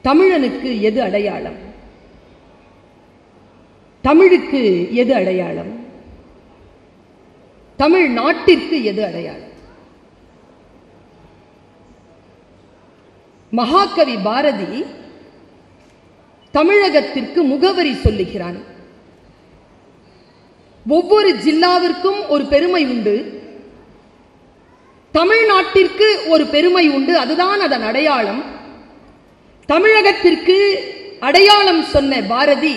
தமிழனுக்கு எது அடையாளம் தமிழுக்கு எது அடையாளம் தமிழ் நாட்டிற்கு எது அடையாளம் மகாகவி பாரதி தமிழகத்திற்கு முகவரி சொல்லுகிறான் ஒவ்வொரு ஜில்லாவிற்கும் ஒரு பெருமை உண்டு தமிழ்நாட்டிற்கு ஒரு பெருமை உண்டு அதுதான் அதன் அடையாளம் தமிழகத்திற்கு அடையாளம் சொன்ன பாரதி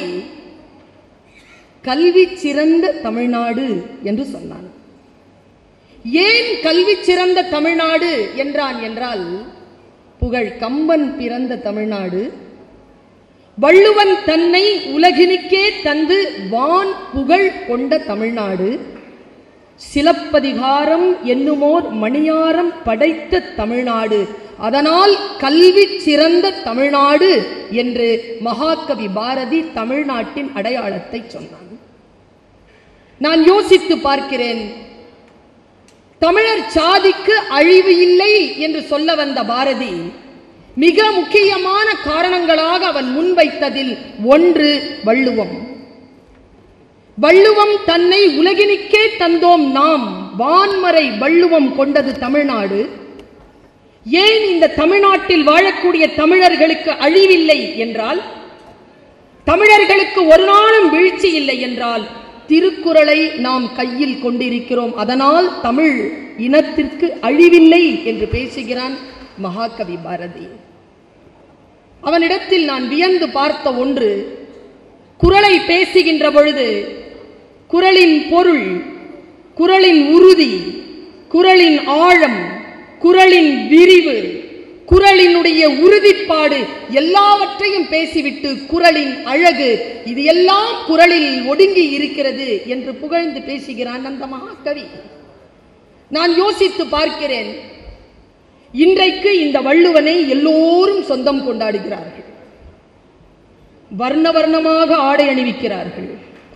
கல்வி சிறந்த தமிழ்நாடு என்று சொன்னான் ஏன் கல்வி சிறந்த தமிழ்நாடு என்றான் என்றால் புகழ் கம்பன் பிறந்த தமிழ்நாடு வள்ளுவன் தன்னை உலகினுக்கே தந்து வான் புகழ் கொண்ட தமிழ்நாடு சிலப்பதிகாரம் என்னுமோர் மணியாரம் படைத்த தமிழ்நாடு அதனால் கல்வி சிறந்த தமிழ்நாடு என்று மகாகவி பாரதி தமிழ்நாட்டின் அடையாளத்தை சொன்னான் நான் யோசித்து பார்க்கிறேன் தமிழர் சாதிக்கு அழிவு இல்லை என்று சொல்ல வந்த பாரதி மிக முக்கியமான காரணங்களாக அவன் முன்வைத்ததில் ஒன்று வள்ளுவம் வள்ளுவம் தன்னை உலகினுக்கே தந்தோம் நாம் வான்மறை வள்ளுவம் கொண்டது தமிழ்நாடு ஏன் இந்த தமிழ்நாட்டில் வாழக்கூடிய தமிழர்களுக்கு அழிவில்லை என்றால் தமிழர்களுக்கு ஒரு நாளும் வீழ்ச்சி இல்லை என்றால் திருக்குறளை நாம் கையில் கொண்டிருக்கிறோம் அதனால் தமிழ் இனத்திற்கு அழிவில்லை என்று பேசுகிறான் மகாகவி பாரதி அவனிடத்தில் நான் வியந்து பார்த்த ஒன்று குரலை பேசுகின்ற பொழுது குரலின் பொருள் குரலின் உறுதி குரலின் ஆழம் குரலின் விரிவு குரலினுடைய உறுதிப்பாடு எல்லாவற்றையும் பேசிவிட்டு குரலின் அழகு இது எல்லாம் குரலில் ஒடுங்கி இருக்கிறது என்று புகழ்ந்து பேசுகிறான் அந்த மகாகவி நான் யோசித்து பார்க்கிறேன் இன்றைக்கு இந்த வள்ளுவனை எல்லோரும் சொந்தம் கொண்டாடுகிறார்கள் வர்ண வர்ணமாக ஆடை அணிவிக்கிறார்கள்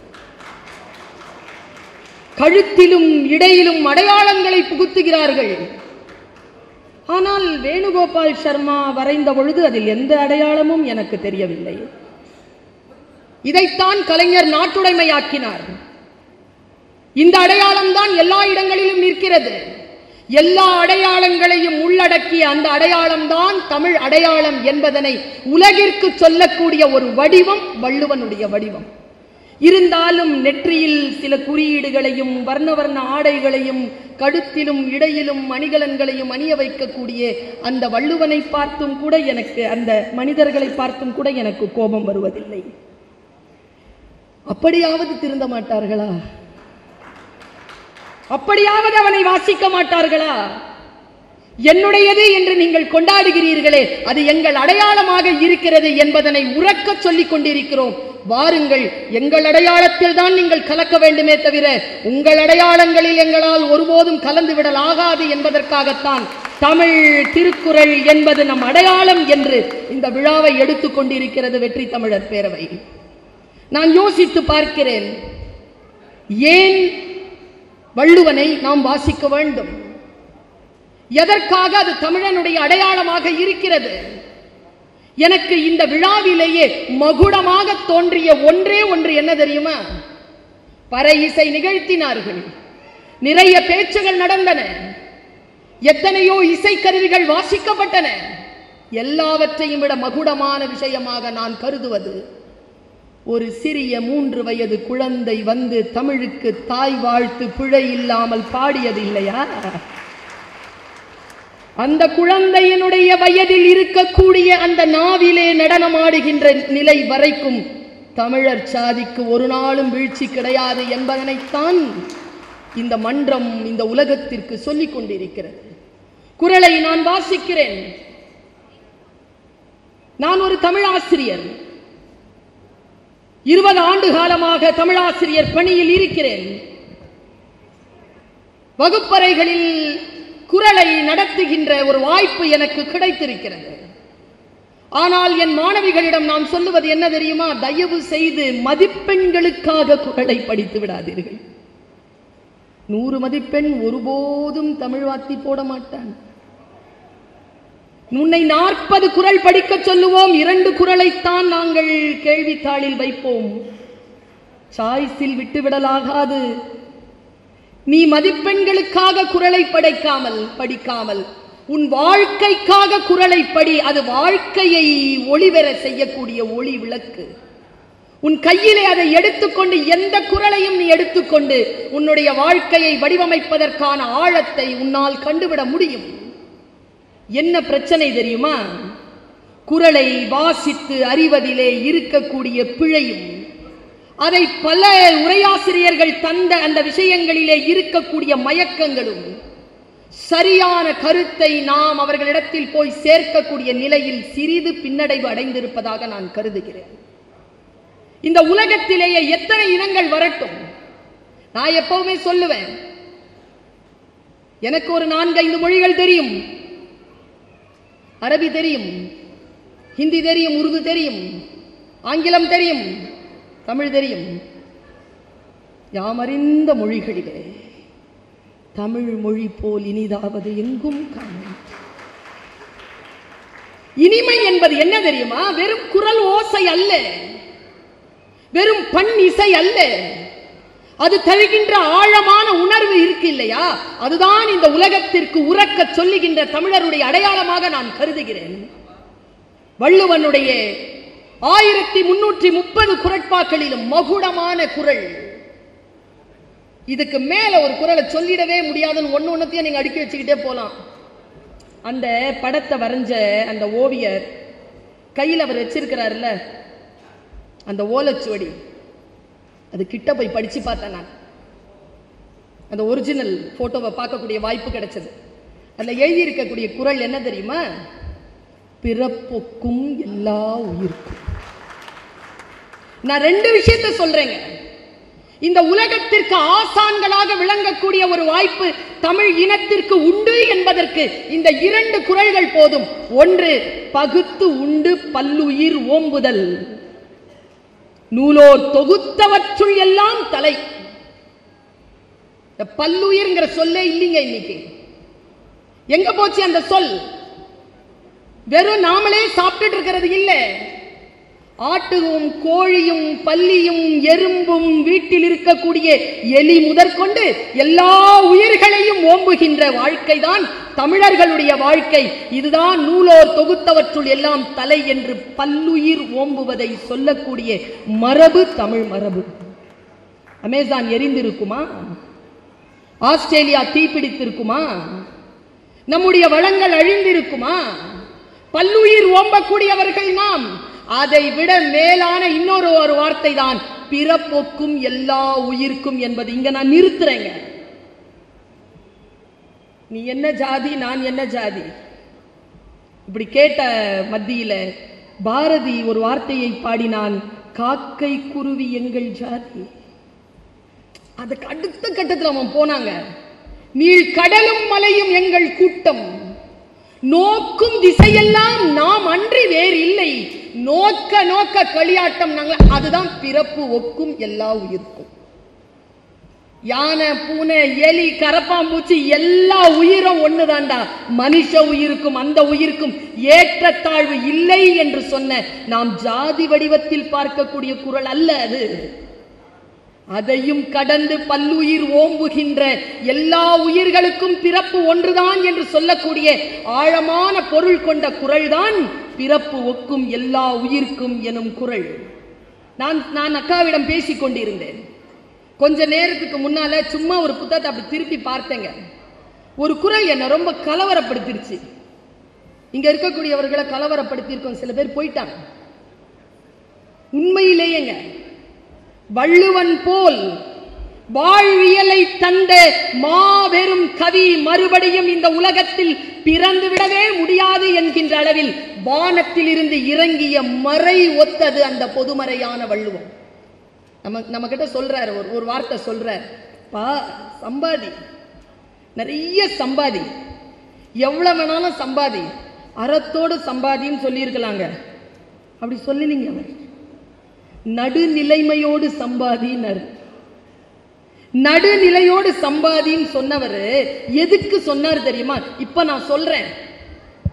கழுத்திலும் இடையிலும் அடையாளங்களை புகுத்துகிறார்கள் ஆனால் வேணுகோபால் சர்மா வரைந்த பொழுது அதில் எந்த அடையாளமும் எனக்கு தெரியவில்லை இதைத்தான் கலைஞர் நாட்டுடைமையாக்கினார் இந்த அடையாளம் தான் எல்லா இடங்களிலும் நிற்கிறது எல்லா அடையாளங்களையும் உள்ளடக்கிய அந்த அடையாளம் தான் தமிழ் அடையாளம் என்பதனை உலகிற்கு சொல்லக்கூடிய ஒரு வடிவம் வள்ளுவனுடைய வடிவம் இருந்தாலும் நெற்றியில் சில குறியீடுகளையும் வர்ண வர்ண ஆடைகளையும் கழுத்திலும் இடையிலும் மணிகலன்களையும் அணிய வைக்கக்கூடிய அந்த வள்ளுவனை பார்த்தும் கூட எனக்கு அந்த மனிதர்களை பார்த்தும் கூட எனக்கு கோபம் வருவதில்லை அப்படியாவது திருந்த மாட்டார்களா அப்படியாவது அவனை வாசிக்க மாட்டார்களா என்னுடையது என்று நீங்கள் கொண்டாடுகிறீர்களே அது எங்கள் அடையாளமாக இருக்கிறது என்பதனை உறக்க சொல்லிக் கொண்டிருக்கிறோம் வாருங்கள் எங்கள் அடையாளத்தில் தான் நீங்கள் கலக்க வேண்டுமே தவிர உங்கள் அடையாளங்களில் எங்களால் ஒருபோதும் கலந்து விடல் ஆகாது என்பதற்காகத்தான் தமிழ் திருக்குறள் என்பது நம் அடையாளம் என்று இந்த விழாவை எடுத்துக் கொண்டிருக்கிறது வெற்றி தமிழர் பேரவை நான் யோசித்து பார்க்கிறேன் ஏன் வள்ளுவனை நாம் வாசிக்க வேண்டும் எதற்காக அது தமிழனுடைய அடையாளமாக இருக்கிறது எனக்கு இந்த விழாவிலேயே மகுடமாக தோன்றிய ஒன்றே ஒன்று என்ன தெரியுமா பறை இசை நிகழ்த்தினார்கள் நிறைய பேச்சுகள் நடந்தன எத்தனையோ இசைக்கருவிகள் வாசிக்கப்பட்டன எல்லாவற்றையும் விட மகுடமான விஷயமாக நான் கருதுவது ஒரு சிறிய மூன்று வயது குழந்தை வந்து தமிழுக்கு தாய் வாழ்த்து பிழை இல்லாமல் பாடியது இல்லையா அந்த குழந்தையினுடைய வயதில் இருக்கக்கூடிய அந்த நாவிலே நடனமாடுகின்ற நிலை வரைக்கும் தமிழர் சாதிக்கு ஒரு நாளும் வீழ்ச்சி கிடையாது என்பதனைத்தான் இந்த மன்றம் இந்த உலகத்திற்கு சொல்லிக் கொண்டிருக்கிறது குரலை நான் வாசிக்கிறேன் நான் ஒரு தமிழாசிரியர் இருபது ஆண்டு காலமாக தமிழாசிரியர் பணியில் இருக்கிறேன் வகுப்பறைகளில் குரலை நடத்துகின்ற ஒரு வாய்ப்பு எனக்கு கிடைத்திருக்கிறது ஆனால் என் மாணவிகளிடம் நான் சொல்லுவது என்ன தெரியுமா தயவு செய்து மதிப்பெண்களுக்காக குரலை படித்து விடாதீர்கள் நூறு மதிப்பெண் ஒருபோதும் தமிழ் வாத்தி போட மாட்டான் உன்னை நாற்பது குறள் படிக்கச் சொல்லுவோம் இரண்டு குறளைத்தான் நாங்கள் கேள்வித்தாளில் வைப்போம் சாய்ஸில் விட்டுவிடலாகாது நீ மதிப்பெண்களுக்காக குறளை படைக்காமல் படிக்காமல் உன் வாழ்க்கைக்காக குறளை படி அது வாழ்க்கையை ஒளிவெற செய்யக்கூடிய ஒளி விளக்கு உன் கையிலே அதை எடுத்துக்கொண்டு எந்த குறளையும் நீ எடுத்துக்கொண்டு உன்னுடைய வாழ்க்கையை வடிவமைப்பதற்கான ஆழத்தை உன்னால் கண்டுவிட முடியும் என்ன பிரச்சனை தெரியுமா குறளை வாசித்து அறிவதிலே இருக்கக்கூடிய பிழையும் அதை பல உரையாசிரியர்கள் தந்த அந்த விஷயங்களிலே இருக்கக்கூடிய மயக்கங்களும் சரியான கருத்தை நாம் அவர்களிடத்தில் போய் சேர்க்கக்கூடிய நிலையில் சிறிது பின்னடைவு அடைந்திருப்பதாக நான் கருதுகிறேன் இந்த உலகத்திலேயே எத்தனை இனங்கள் வரட்டும் நான் எப்பவுமே சொல்லுவேன் எனக்கு ஒரு நான்கைந்து மொழிகள் தெரியும் அரபி தெரியும் ஹிந்தி தெரியும் உருது தெரியும் ஆங்கிலம் தெரியும் தமிழ் தெரியும் யாமறிந்த மொழிகளிலே தமிழ் மொழி போல் இனிதாவது எங்கும் காணும் இனிமை என்பது என்ன தெரியுமா வெறும் குரல் ஓசை அல்ல வெறும் பண் இசை அல்ல அது தருகின்ற ஆழமான உணர்வு இருக்கு இல்லையா அதுதான் இந்த உலகத்திற்கு உறக்க சொல்லுகின்ற தமிழருடைய அடையாளமாக நான் கருதுகிறேன் வள்ளுவனுடைய ஆயிரத்தி முன்னூற்றி முப்பது குரட்பாக்களிலும் மகுடமான குரல் இதுக்கு மேல ஒரு குரலை சொல்லிடவே முடியாதுன்னு ஒண்ணு ஒன்னத்தையும் நீங்க அடுக்கி வச்சுக்கிட்டே போலாம் அந்த படத்தை வரைஞ்ச அந்த ஓவியர் கையில் அவர் வச்சிருக்கிறாருல்ல அந்த ஓலைச்சுவடி அது கிட்ட போய் படிச்சு பார்த்தேன் நான் அந்த ஒரிஜினல் போட்டோவை பார்க்கக்கூடிய வாய்ப்பு கிடைச்சது அதில் எழுதி இருக்கக்கூடிய குரல் என்ன தெரியுமா பிறப்பொக்கும் எல்லா உயிர்க்கும் நான் ரெண்டு விஷயத்தை சொல்றேங்க இந்த உலகத்திற்கு ஆசான்களாக விளங்கக்கூடிய ஒரு வாய்ப்பு தமிழ் இனத்திற்கு உண்டு என்பதற்கு இந்த இரண்டு குரல்கள் போதும் ஒன்று பகுத்து உண்டு பல்லுயிர் ஓம்புதல் நூலோர் தொகுத்தவற்றுள் எல்லாம் தலை இந்த பல்லுயிர்ங்கிற சொல்லே இல்லைங்க இன்னைக்கு எங்க போச்சு அந்த சொல் வெறும் நாமளே சாப்பிட்டுட்டு இருக்கிறது இல்லை ஆட்டுவும் கோழியும் பல்லியும் எறும்பும் வீட்டில் இருக்கக்கூடிய எலி முதற்கொண்டு எல்லா உயிர்களையும் ஓம்புகின்ற வாழ்க்கைதான் தமிழர்களுடைய வாழ்க்கை இதுதான் நூலோர் தொகுத்தவற்றுள் எல்லாம் தலை என்று பல்லுயிர் ஓம்புவதை சொல்லக்கூடிய மரபு தமிழ் மரபு அமேசான் எரிந்திருக்குமா ஆஸ்திரேலியா தீப்பிடித்திருக்குமா நம்முடைய வளங்கள் அழிந்திருக்குமா பல்லுயிர் ஓம்பக்கூடியவர்கள் நாம் அதை விட மேலான இன்னொரு ஒரு வார்த்தை தான் பிறப்பொக்கும் எல்லா உயிர்க்கும் என்பது இங்க நான் நிறுத்துறேங்க நீ என்ன ஜாதி நான் என்ன ஜாதி இப்படி கேட்ட மத்தியில பாரதி ஒரு வார்த்தையை பாடினான் காக்கை குருவி எங்கள் ஜாதி அதுக்கு அடுத்த கட்டத்தில் அவன் போனாங்க நீள் கடலும் மலையும் எங்கள் கூட்டம் நோக்கும் திசையெல்லாம் நாம் அன்றி வேறு இல்லை நோக்க நோக்க களியாட்டம் நாங்கள் அதுதான் பிறப்பு ஒக்கும் எல்லா உயிர்க்கும் யானை பூனை எலி கரப்பாம்பூச்சி எல்லா உயிரும் ஒண்ணுதான்டா மனுஷ உயிருக்கும் அந்த உயிருக்கும் ஏற்றத்தாழ்வு இல்லை என்று சொன்ன நாம் ஜாதி வடிவத்தில் பார்க்கக்கூடிய குரல் அல்ல அது அதையும் கடந்து பல்லுயிர் ஓம்புகின்ற எல்லா உயிர்களுக்கும் பிறப்பு ஒன்றுதான் என்று சொல்லக்கூடிய ஆழமான பொருள் கொண்ட குரல்தான் பிறப்பு ஒக்கும் எல்லா உயிர்க்கும் எனும் குரல் நான் நான் அக்காவிடம் பேசிக் கொண்டிருந்தேன் கொஞ்ச நேரத்துக்கு முன்னால சும்மா ஒரு புத்தகத்தை அப்படி திருப்பி பார்த்தேங்க ஒரு குரல் என்னை ரொம்ப கலவரப்படுத்திருச்சு இங்க இருக்கக்கூடியவர்களை கலவரப்படுத்தியிருக்கோம் சில பேர் போயிட்டாங்க உண்மையிலேயேங்க வள்ளுவன் போல் வாழ்வியலை தந்த மாபெரும் கவி மறுபடியும் இந்த உலகத்தில் பிறந்து விடவே முடியாது என்கின்ற அளவில் வானத்தில் இருந்து இறங்கிய மறை ஒத்தது அந்த பொதுமறையான வள்ளுவம் நம்ம நம்ம கிட்ட சொல்றாரு ஒரு ஒரு வார்த்தை சொல்றார் பா சம்பாதி நிறைய சம்பாதி எவ்வளவு வேணாலும் சம்பாதி அறத்தோடு சம்பாதின்னு சொல்லியிருக்கலாங்க அப்படி சொல்லலீங்க அவர் நடுநிலைமையோடு சம்பாதினர் நடுநிலையோடு சம்பாதின்னு சொன்னவர் எதுக்கு சொன்னார் தெரியுமா இப்ப நான் சொல்றேன்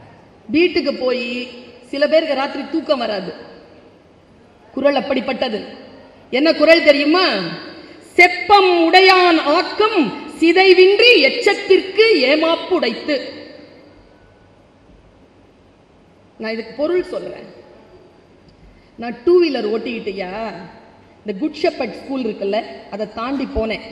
வீட்டுக்கு போய் சில பேருக்கு ராத்திரி தூக்கம் வராது குரல் அப்படிப்பட்டது என்ன குரல் தெரியுமா செப்பம் உடையான் ஆக்கம் சிதைவின்றி எச்சத்திற்கு ஏமாப்புடைத்து நான் இதுக்கு பொருள் சொல்றேன் நான் டூ வீலர் ஓட்டிக்கிட்டியா இந்த குட் ஷெப்பர்ட் ஸ்கூல் இருக்குல்ல அதை தாண்டி போனேன்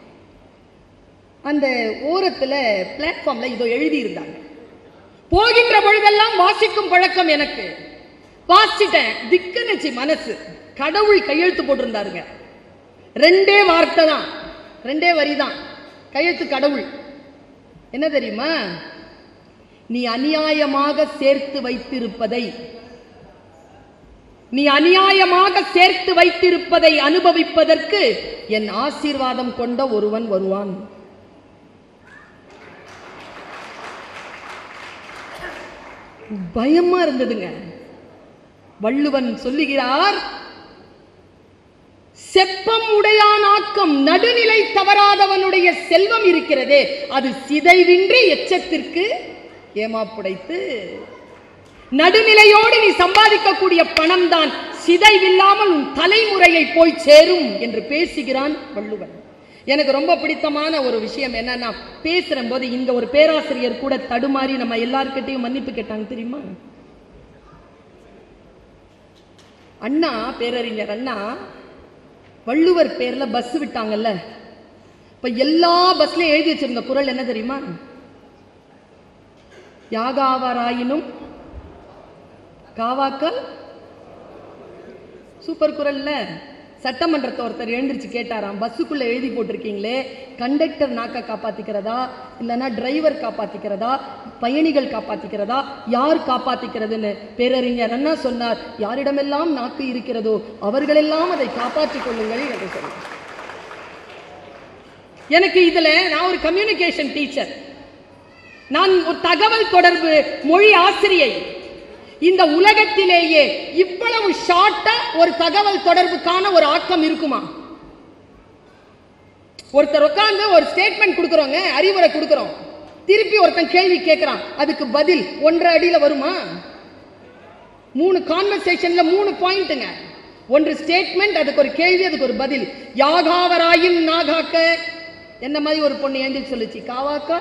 அந்த ஓரத்துல பிளாட்ஃபார்ம்ல இதோ எழுதி இருந்தாங்க போகின்ற பொழுதெல்லாம் வாசிக்கும் பழக்கம் எனக்கு வாசிட்டேன் திக்கனுச்சு மனசு கடவுள் கையெழுத்து போட்டிருந்தாருங்க ரெண்டே வார்த்தை தான் ரெண்டே வரி தான் கையெழுத்து கடவுள் என்ன தெரியுமா நீ அநியாயமாக சேர்த்து வைத்திருப்பதை நீ அநியாயமாக சேர்த்து வைத்திருப்பதை அனுபவிப்பதற்கு என் ஆசீர்வாதம் கொண்ட ஒருவன் வருவான் பயமா இருந்ததுங்க வள்ளுவன் சொல்லுகிறார் செப்பம் உடையான் ஆக்கம் நடுநிலை தவறாதவனுடைய செல்வம் இருக்கிறதே அது சிதைவின்றி எச்சத்திற்கு ஏமாப்புடைத்து நடுநிலையோடு நீ சம்பாதிக்கக்கூடிய பணம் தான் சிதைவில்லாமல் உன் தலைமுறையை போய் சேரும் என்று பேசுகிறான் வள்ளுவன் எனக்கு ரொம்ப பிடித்தமான ஒரு விஷயம் என்னன்னா பேசுற போது இங்க ஒரு பேராசிரியர் கூட தடுமாறி நம்ம எல்லார்கிட்டையும் மன்னிப்பு கேட்டாங்க தெரியுமா அண்ணா பேரறிஞர் அண்ணா வள்ளுவர் பேர்ல பஸ் விட்டாங்கல்ல இப்ப எல்லா பஸ்லயும் எழுதி வச்சிருந்த குரல் என்ன தெரியுமா யாகாவராயினும் காவாக்கல் சூப்பர் குரல்ல சட்டமன்றத்தை ஒருத்தர் எழுந்திருச்சு கேட்டாராம் பஸ்ஸுக்குள்ள எழுதி போட்டிருக்கீங்களே கண்டக்டர் நாக்க காப்பாத்திக்கிறதா இல்லைன்னா டிரைவர் காப்பாத்திக்கிறதா பயணிகள் காப்பாத்திக்கிறதா யார் காப்பாத்திக்கிறதுன்னு பேரறிஞர் என்ன சொன்னார் யாரிடமெல்லாம் நாக்கு இருக்கிறதோ அவர்களெல்லாம் அதை காப்பாற்றிக் கொள்ளுங்கள் என்று சொன்னார் எனக்கு இதுல நான் ஒரு கம்யூனிகேஷன் டீச்சர் நான் ஒரு தகவல் தொடர்பு மொழி ஆசிரியை இந்த உலகத்திலேயே இவ்வளவு ஷார்ட்டா ஒரு தகவல் தொடர்புக்கான ஒரு ஆக்கம் இருக்குமா ஒருத்தர் உட்கார்ந்து ஒரு ஸ்டேட்மெண்ட் கொடுக்குறோங்க அறிவுரை கொடுக்குறோம் திருப்பி ஒருத்தன் கேள்வி கேட்கறான் அதுக்கு பதில் ஒன்றரை அடியில வருமா மூணு கான்வர்சேஷன்ல மூணு பாயிண்ட்டுங்க ஒன்று ஸ்டேட்மெண்ட் அதுக்கு ஒரு கேள்வி அதுக்கு ஒரு பதில் யாகாவராயின் நாகாக்க என்ன மாதிரி ஒரு பொண்ணு எழுந்து சொல்லுச்சு காவாக்கா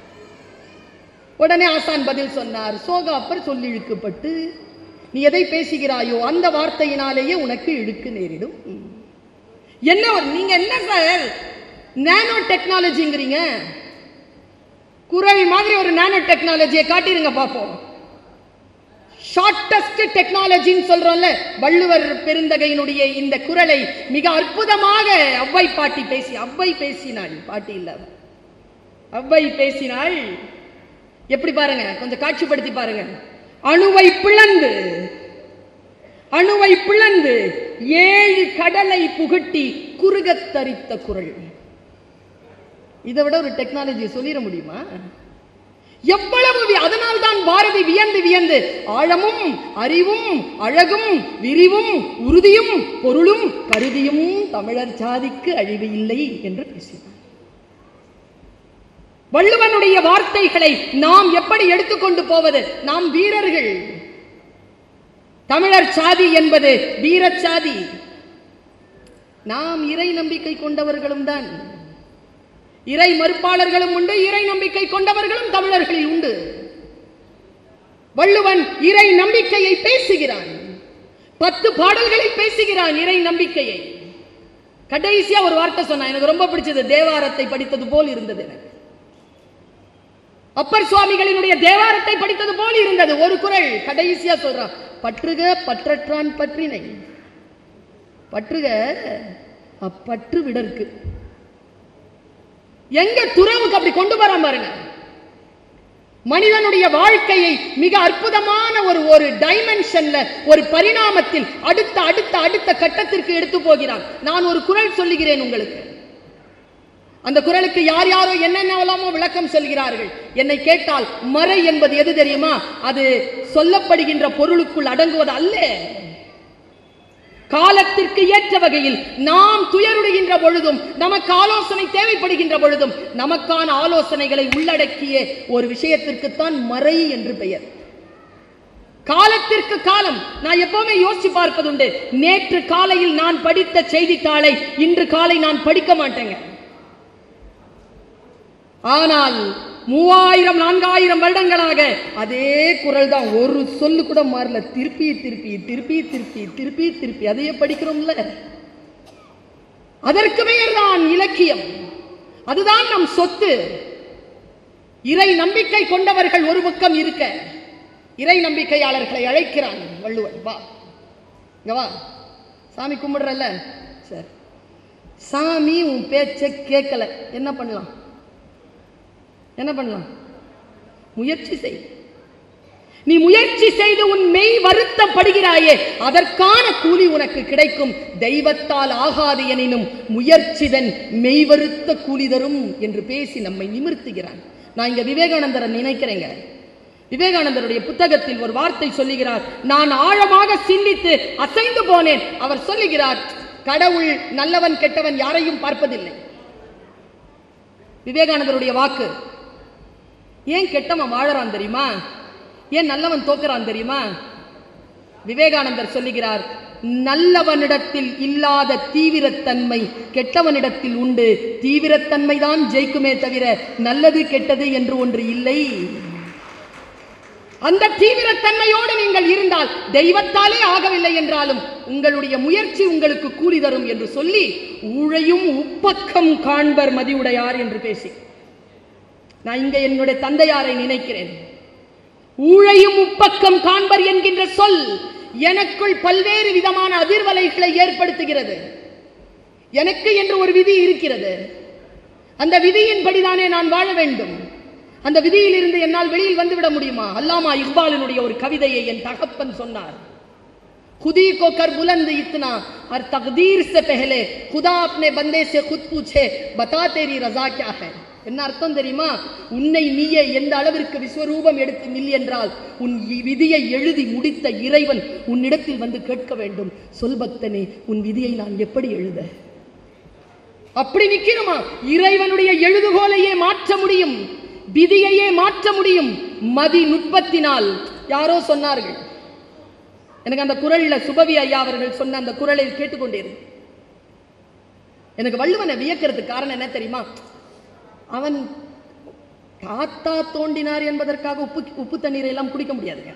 உடனே ஆசான் பதில் சொன்னார் சோகாப்பர் சொல்லி இழுக்கப்பட்டு நீ எதை பேசுகிறாயோ அந்த வார்த்தையினாலேயே உனக்கு இழுக்கு நேரிடும் என்ன ஒரு- நீங்க என்ன சார் நானோ டெக்னாலஜிங்கிறீங்க குரல் மாதிரி ஒரு நானோ டெக்னாலஜியை காட்டிருங்க பார்ப்போம் ஷார்ட்டஸ்ட் டெக்னாலஜின்னு சொல்றோம்ல வள்ளுவர் பெருந்தகையினுடைய இந்த குரலை மிக அற்புதமாக அவ்வை பாட்டி பேசி அவ்வை பேசினாள் பாட்டி இல்ல அவ. அவ்வை பேசினாள் எப்படி பாருங்க கொஞ்சம் காட்சிப்படுத்தி பாருங்க அணுவை பிளந்து அணுவை பிளந்து ஏழு கடலை புகட்டி குறுகத் தரித்த குரல் இதை விட ஒரு டெக்னாலஜி சொல்லிட முடியுமா எவ்வளவு வி- அதனால்தான் பாரதி வியந்து வியந்து ஆழமும் அறிவும் அழகும் விரிவும் உறுதியும் பொருளும் கருதியும் தமிழர் சாதிக்கு அழிவு இல்லை என்று பேசினார் வள்ளுவனுடைய வார்த்தைகளை நாம் எப்படி எடுத்துக்கொண்டு போவது நாம் வீரர்கள் தமிழர் சாதி என்பது வீரச் சாதி நாம் இறை நம்பிக்கை கொண்டவர்களும் தான் இறை மறுப்பாளர்களும் உண்டு இறை நம்பிக்கை கொண்டவர்களும் தமிழர்களில் உண்டு வள்ளுவன் இறை நம்பிக்கையை பேசுகிறான் பத்து பாடல்களில் பேசுகிறான் இறை நம்பிக்கையை கடைசியா ஒரு வார்த்தை சொன்னான் எனக்கு ரொம்ப பிடிச்சது தேவாரத்தை படித்தது போல் இருந்தது எனக்கு அப்பர் சுவாமிகளினுடைய தேவாரத்தை படித்தது போல் இருந்தது ஒரு குரல் கடைசியா சொல்றான் பற்றுக பற்றற்றான் பற்றினை பற்றுக அப்பற்று விடற்கு எங்க துறவுக்கு அப்படி கொண்டு வரான் பாருங்க மனிதனுடைய வாழ்க்கையை மிக அற்புதமான ஒரு ஒரு டைமென்ஷன்ல ஒரு பரிணாமத்தில் அடுத்த அடுத்த அடுத்த கட்டத்திற்கு எடுத்து போகிறான் நான் ஒரு குரல் சொல்லுகிறேன் உங்களுக்கு அந்த குரலுக்கு யார் யாரோ என்னென்னவெல்லாமோ விளக்கம் சொல்கிறார்கள் என்னை கேட்டால் மறை என்பது எது தெரியுமா அது சொல்லப்படுகின்ற பொருளுக்குள் அடங்குவது அல்ல காலத்திற்கு ஏற்ற வகையில் நாம் துயருடுகின்ற பொழுதும் நமக்கு ஆலோசனை தேவைப்படுகின்ற பொழுதும் நமக்கான ஆலோசனைகளை உள்ளடக்கிய ஒரு விஷயத்திற்குத்தான் மறை என்று பெயர் காலத்திற்கு காலம் நான் எப்பவுமே யோசிச்சு பார்ப்பதுண்டு நேற்று காலையில் நான் படித்த செய்தித்தாளை இன்று காலை நான் படிக்க மாட்டேங்க ஆனால் மூவாயிரம் நான்காயிரம் வருடங்களாக அதே குரல் தான் ஒரு சொல்லு கூட மாறல திருப்பி திருப்பி திருப்பி திருப்பி திருப்பி திருப்பி அதையே படிக்கிறோம்ல அதற்கு பெயர் தான் இலக்கியம் அதுதான் நம் சொத்து இறை நம்பிக்கை கொண்டவர்கள் ஒரு பக்கம் இருக்க இறை நம்பிக்கையாளர்களை அழைக்கிறான் வள்ளுவன் வா இங்க வா சாமி கும்பிடுறல்ல சரி சாமி உன் பேச்சை கேட்கல என்ன பண்ணலாம் என்ன பண்ணலாம் முயற்சி செய் நீ முயற்சி செய்து உன் மெய் வருத்தப்படுகிறாயே அதற்கான கூலி உனக்கு கிடைக்கும் தெய்வத்தால் ஆகாது எனினும் முயற்சிதன் மெய் வருத்த கூலி தரும் என்று பேசி நம்மை நிமிர்த்துகிறான் நான் இங்க விவேகானந்தரை நினைக்கிறேங்க விவேகானந்தருடைய புத்தகத்தில் ஒரு வார்த்தை சொல்லுகிறார் நான் ஆழமாக சிந்தித்து அசைந்து போனேன் அவர் சொல்லுகிறார் கடவுள் நல்லவன் கெட்டவன் யாரையும் பார்ப்பதில்லை விவேகானந்தருடைய வாக்கு ஏன் கெட்டவன் வாழறான் தெரியுமா ஏன் நல்லவன் தோக்குறான் தெரியுமா விவேகானந்தர் சொல்லுகிறார் நல்லவனிடத்தில் இல்லாத தீவிரத்தன்மை கெட்டவனிடத்தில் உண்டு தீவிரத்தன்மை தான் ஜெயிக்குமே தவிர நல்லது கெட்டது என்று ஒன்று இல்லை அந்த தீவிரத்தன்மையோடு நீங்கள் இருந்தால் தெய்வத்தாலே ஆகவில்லை என்றாலும் உங்களுடைய முயற்சி உங்களுக்கு கூலி தரும் என்று சொல்லி ஊழையும் உப்பக்கம் காண்பர் மதியுடையார் என்று பேசி நான் இங்க என்னுடைய தந்தையாரை நினைக்கிறேன் ஊழையும் உப்பக்கம் காண்பர் என்கின்ற சொல் எனக்குள் பல்வேறு விதமான அதிர்வலைகளை ஏற்படுத்துகிறது எனக்கு என்று ஒரு விதி இருக்கிறது அந்த விதியின்படிதானே நான் வாழ வேண்டும் அந்த விதியில் இருந்து என்னால் வெளியில் வந்துவிட முடியுமா அல்லாமா இக்பாலினுடைய ஒரு கவிதையை என் தகப்பன் சொன்னார் खुदी को कर बुलंद इतना और तकदीर से पहले खुदा अपने बंदे से खुद पूछे बता तेरी रजा क्या है என்ன அர்த்தம் தெரியுமா உன்னை நீயே எந்த அளவிற்கு விஸ்வரூபம் எடுத்து நில் என்றால் உன் இ- விதியை எழுதி முடித்த இறைவன் உன்னிடத்தில் வந்து கேட்க வேண்டும் சொல் பக்தனே உன் விதியை நான் எப்படி எழுத அப்படி நிக்கணுமா இறைவனுடைய எழுதுகோலையே மாற்ற முடியும் விதியையே மாற்ற முடியும் மதி நுட்பத்தினால் யாரோ சொன்னார்கள் எனக்கு அந்த குரல்ல சுபவி ஐயா அவர்கள் சொன்ன அந்த குரலை கேட்டுக்கொண்டிருந்தேன் எனக்கு வள்ளுவனை வியக்கிறதுக்கு காரணம் என்ன தெரியுமா அவன் தாத்தா தோண்டினார் என்பதற்காக உப்பு உப்பு தண்ணீரை எல்லாம் குடிக்க முடியாதுங்க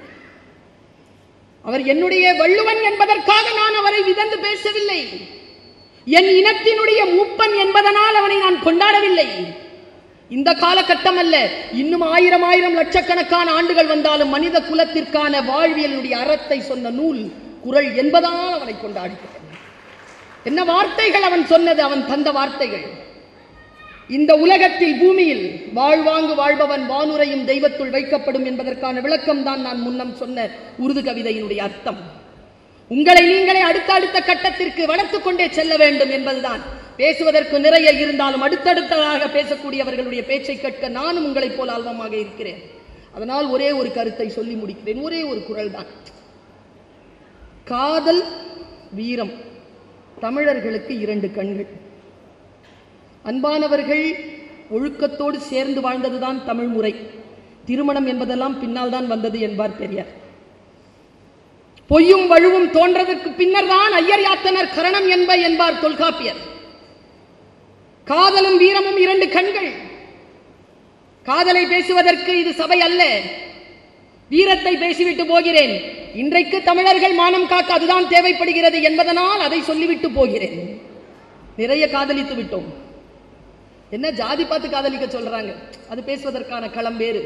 அவர் என்னுடைய வள்ளுவன் என்பதற்காக நான் அவரை விதந்து பேசவில்லை என் இனத்தினுடைய மூப்பன் என்பதனால் அவனை நான் கொண்டாடவில்லை இந்த காலகட்டம் அல்ல இன்னும் ஆயிரம் ஆயிரம் லட்சக்கணக்கான ஆண்டுகள் வந்தாலும் மனித குலத்திற்கான வாழ்வியலுடைய அறத்தை சொன்ன நூல் குரல் என்பதால் அவனை கொண்டாடுகிறேன் என்ன வார்த்தைகள் அவன் சொன்னது அவன் தந்த வார்த்தைகள் இந்த உலகத்தில் பூமியில் வாழ்வாங்கு வாழ்பவன் வானுரையும் தெய்வத்துள் வைக்கப்படும் என்பதற்கான விளக்கம் தான் நான் முன்னம் சொன்ன உருது கவிதையினுடைய அர்த்தம் உங்களை நீங்களே அடுத்த அடுத்த கட்டத்திற்கு வளர்த்துக் கொண்டே செல்ல வேண்டும் என்பதுதான் பேசுவதற்கு நிறைய இருந்தாலும் அடுத்தடுத்ததாக பேசக்கூடியவர்களுடைய பேச்சை கேட்க நானும் உங்களைப் போல் ஆல்வமாக இருக்கிறேன் அதனால் ஒரே ஒரு கருத்தை சொல்லி முடிக்கிறேன் ஒரே ஒரு குரல் தான் காதல் வீரம் தமிழர்களுக்கு இரண்டு கண்கள் அன்பானவர்கள் ஒழுக்கத்தோடு சேர்ந்து வாழ்ந்ததுதான் தமிழ் முறை திருமணம் என்பதெல்லாம் பின்னால் தான் வந்தது என்பார் பெரியார் பொய்யும் வழுவும் தோன்றதற்கு பின்னர் தான் ஐயர் யாத்தனர் கரணம் என்ப என்பார் தொல்காப்பியர் காதலும் வீரமும் இரண்டு கண்கள் காதலை பேசுவதற்கு இது சபை அல்ல வீரத்தை பேசிவிட்டு போகிறேன் இன்றைக்கு தமிழர்கள் மானம் காக்க அதுதான் தேவைப்படுகிறது என்பதனால் அதை சொல்லிவிட்டு போகிறேன் நிறைய காதலித்து விட்டோம் என்ன ஜாதி பார்த்து காதலிக்க சொல்றாங்க அது பேசுவதற்கான களம் வேறு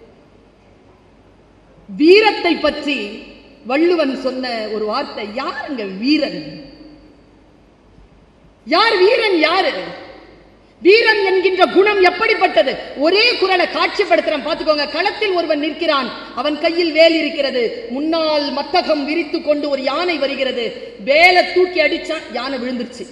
வீரத்தை பற்றி வள்ளுவன் சொன்ன ஒரு வார்த்தை யாருங்க வீரன் யார் வீரன் யாரு வீரன் என்கின்ற குணம் எப்படிப்பட்டது ஒரே குரலை காட்சிப்படுத்துறேன் பார்த்துக்கோங்க களத்தில் ஒருவன் நிற்கிறான் அவன் கையில் வேல் இருக்கிறது முன்னால் மத்தகம் விரித்து கொண்டு ஒரு யானை வருகிறது வேலை தூக்கி அடிச்சான் யானை விழுந்துருச்சு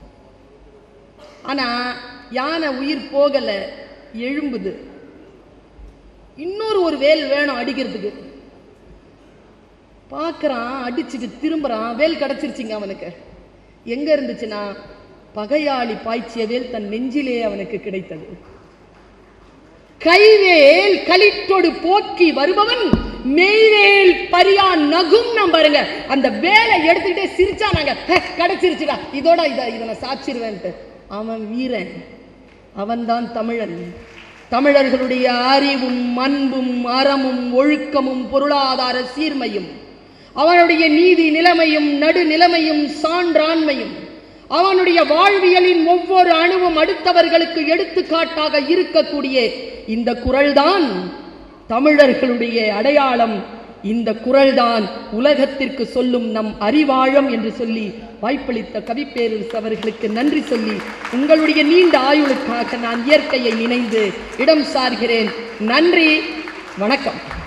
ஆனா யானை உயிர் போகல எழும்புது இன்னொரு ஒரு வேல் வேணும் அடிக்கிறதுக்கு பார்க்கறான் அடிச்சுட்டு திரும்புறான் வேல் கிடைச்சிருச்சுங்க அவனுக்கு எங்க இருந்துச்சுன்னா பகையாளி பாய்ச்சிய வேல் தன் நெஞ்சிலே அவனுக்கு கிடைத்தது கைவேல் களிற்றொடு போக்கி வருபவன் மெய்வேல் பரியா நகும் நான் பாருங்க அந்த வேலை எடுத்துக்கிட்டே சிரிச்சா நாங்க "ஹே, கிடைச்சிருச்சுடா இதோட இதை இதை நான் சாச்சிருவேன்ட்டு அவன் வீரன் அவன்தான் தமிழன் தமிழர்களுடைய அறிவும் அன்பும் அறமும் ஒழுக்கமும் பொருளாதார சீர்மையும் அவனுடைய நீதி நிலைமையும் நடுநிலைமையும் சான்றாண்மையும் அவனுடைய வாழ்வியலின் ஒவ்வொரு அணுவும் அடுத்தவர்களுக்கு எடுத்துக்காட்டாக இருக்கக்கூடிய இந்த குரல்தான் தமிழர்களுடைய அடையாளம் இந்த குரல்தான் உலகத்திற்கு சொல்லும் நம் அறிவாழம் என்று சொல்லி வாய்ப்பளித்த கவிப்பேரரசு அவர்களுக்கு நன்றி சொல்லி உங்களுடைய நீண்ட ஆயுளுக்காக நான் இயற்கையை நினைந்து இடம் சார்கிறேன் நன்றி வணக்கம்